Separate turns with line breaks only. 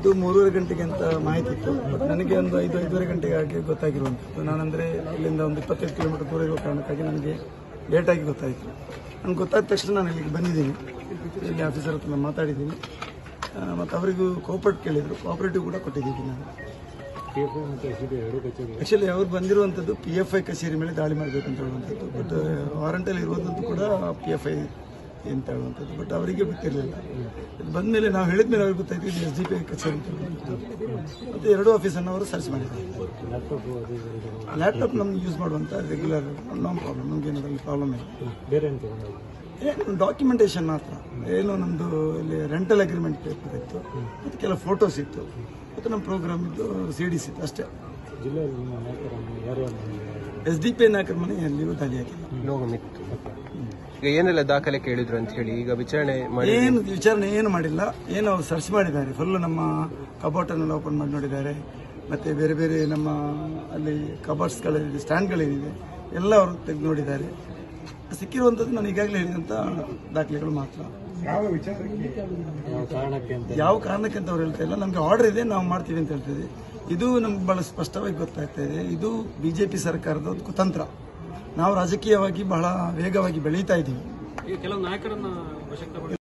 ಇದು ಮೂರುವರೆ ಗಂಟೆಗೆ ಅಂತ ಮಾಹಿತಿ ಇತ್ತು ಬಟ್ ನನಗೆ ಒಂದು ಐದು ಐದೂವರೆ ಗಂಟೆಗೆ ಆಗಿ ಗೊತ್ತಾಗಿರುವಂಥದ್ದು ನಾನಂದ್ರೆ ಇಲ್ಲಿಂದ ಒಂದು ಇಪ್ಪತ್ತೈದು ಕಿಲೋಮೀಟರ್ ದೂರ ಇರುವ ಕಾರಣಕ್ಕಾಗಿ ನನಗೆ ಲೇಟಾಗಿ ಗೊತ್ತಾಯಿತು ನನಗೆ ಗೊತ್ತಾದ ತಕ್ಷಣ ನಾನು ಇಲ್ಲಿಗೆ ಬಂದಿದ್ದೀನಿ ಇಲ್ಲಿ ಆಫೀಸರ್ ಹತ್ರ ನಾನು ಮಾತಾಡಿದ್ದೀನಿ ಮತ್ತು ಅವರಿಗೂ ಕೋಪರೇಟ್ ಕೇಳಿದರು ಕೋಪರೇಟಿವ್ ಕೂಡ ಕೊಟ್ಟಿದ್ದೀನಿ ನಾನು ಆಕ್ಚುಲಿ ಅವ್ರು ಬಂದಿರುವಂಥದ್ದು ಪಿ ಎಫ್ ಐ ಕಚೇರಿ ಮೇಲೆ ದಾಳಿ ಮಾಡಬೇಕಂತ ಹೇಳುವಂಥದ್ದು ಬಟ್ ವಾರಂಟಲ್ಲಿ ಇರುವಂಥದ್ದು ಕೂಡ ಪಿ ಎಫ್ ಐ ಅಂತ ಹೇಳುವಂಥದ್ದು ಬಟ್ ಅವರಿಗೆ ಗೊತ್ತಿರಲಿಲ್ಲ ಇದು ಬಂದ ಮೇಲೆ ನಾವು ಹೇಳಿದ ಮೇಲೆ ಅವ್ರಿಗೆ ಗೊತ್ತಾಯ್ತು ಇದು ಎಸ್ ಡಿ ಪಿ ಐ ಕಚೇರಿ ಅಂತ ಹೇಳುವಂಥದ್ದು ಮತ್ತು ಎರಡೂ ಆಫೀಸನ್ನು ಅವರು ಸರ್ಚ್ ಮಾಡಿದ್ದಾರೆ ಲ್ಯಾಪ್ಟಾಪ್ ನಮ್ಗೆ ಯೂಸ್ ಮಾಡುವಂಥ ರೆಗ್ಯುಲರ್ ನೋ ಪ್ರಾಬ್ಲಮ್ ನಮ್ಗೆ ಅದರಲ್ಲಿ ಪ್ರಾಬ್ಲಮ್ ಇಲ್ಲ
ಬೇರೆ
ಏನು ಡಾಕ್ಯುಮೆಂಟೇಶನ್ ಮಾತ್ರ ಏನು ನಮ್ಮದು ಇಲ್ಲಿ ರೆಂಟಲ್ ಅಗ್ರಿಮೆಂಟ್ ಪೇಪರ್ ಇತ್ತು ಮತ್ತು ಕೆಲವು ಫೋಟೋಸ್ ಇತ್ತು ಮತ್ತು ನಮ್ಮ ಪ್ರೋಗ್ರಾಮ್ ಇತ್ತು ಸಿ ಡಿಸ್ ಇತ್ತು ಅಷ್ಟೇ
ಜಿಲ್ಲೆಯಲ್ಲಿ ನಿಮ್ಮ ನಾಯಕರನ್ನು ಯಾರು
ಎಸ್ ಡಿ ಪಿ ನಾಯಕರ ಮನೆಯಲ್ಲಿಯೂ ದಾಳಿ ಹಾಕಿಲ್ಲ
ನೋವಿತ್ತು ಈಗ ಏನೆಲ್ಲ ದಾಖಲೆ ಕೇಳಿದ್ರು ಅಂತ ಹೇಳಿ ಈಗ ವಿಚಾರಣೆ ಮಾಡಿ
ಏನು ವಿಚಾರಣೆ ಏನು ಮಾಡಿಲ್ಲ ಏನು ಅವ್ರು ಸರ್ಚ್ ಮಾಡಿದ್ದಾರೆ ಫುಲ್ ನಮ್ಮ ಕಬೋಟನ್ನೆಲ್ಲ ಓಪನ್ ಮಾಡಿ ನೋಡಿದ್ದಾರೆ ಮತ್ತೆ ಬೇರೆ ಬೇರೆ ನಮ್ಮ ಅಲ್ಲಿ ಕಬಾಟ್ಸ್ಗಳಿದೆ ಸ್ಟ್ಯಾಂಡ್ಗಳೇನಿದೆ ಎಲ್ಲ ಅವರು ತೆಗೆದು ನೋಡಿದ್ದಾರೆ ಸಿಕ್ಕಿರುವಂಥದ್ದು ನಾನು ಈಗಾಗಲೇ ಹೇಳಿದಂಥ ದಾಖಲೆಗಳು ಮಾತ್ರ
ಯಾವ ವಿಚಾರಕ್ಕೆ ಯಾವ ಕಾರಣಕ್ಕೆ ಅಂತ
ಯಾವ ಕಾರಣಕ್ಕೆ ಅಂತ ಅವ್ರು ಹೇಳ್ತಾ ಇಲ್ಲ ನಮಗೆ ಆರ್ಡರ್ ಇದೆ ನಾವು ಮಾಡ್ತೀವಿ ಅಂತ ಹೇಳ್ತಿದ್ವಿ ಇದು ನಮ್ಗೆ ಬಹಳ ಸ್ಪಷ್ಟವಾಗಿ ಗೊತ್ತಾಗ್ತಾ ಇದೆ ಇದು ಬಿಜೆಪಿ ಸರ್ಕಾರದ ಒಂದು ಕುತಂತ್ರ ನಾವು ರಾಜಕೀಯವಾಗಿ ಬಹಳ ವೇಗವಾಗಿ ಬೆಳೀತಾ ಇದ್ದೀವಿ
ಕೆಲವು ನಾಯಕರನ್ನ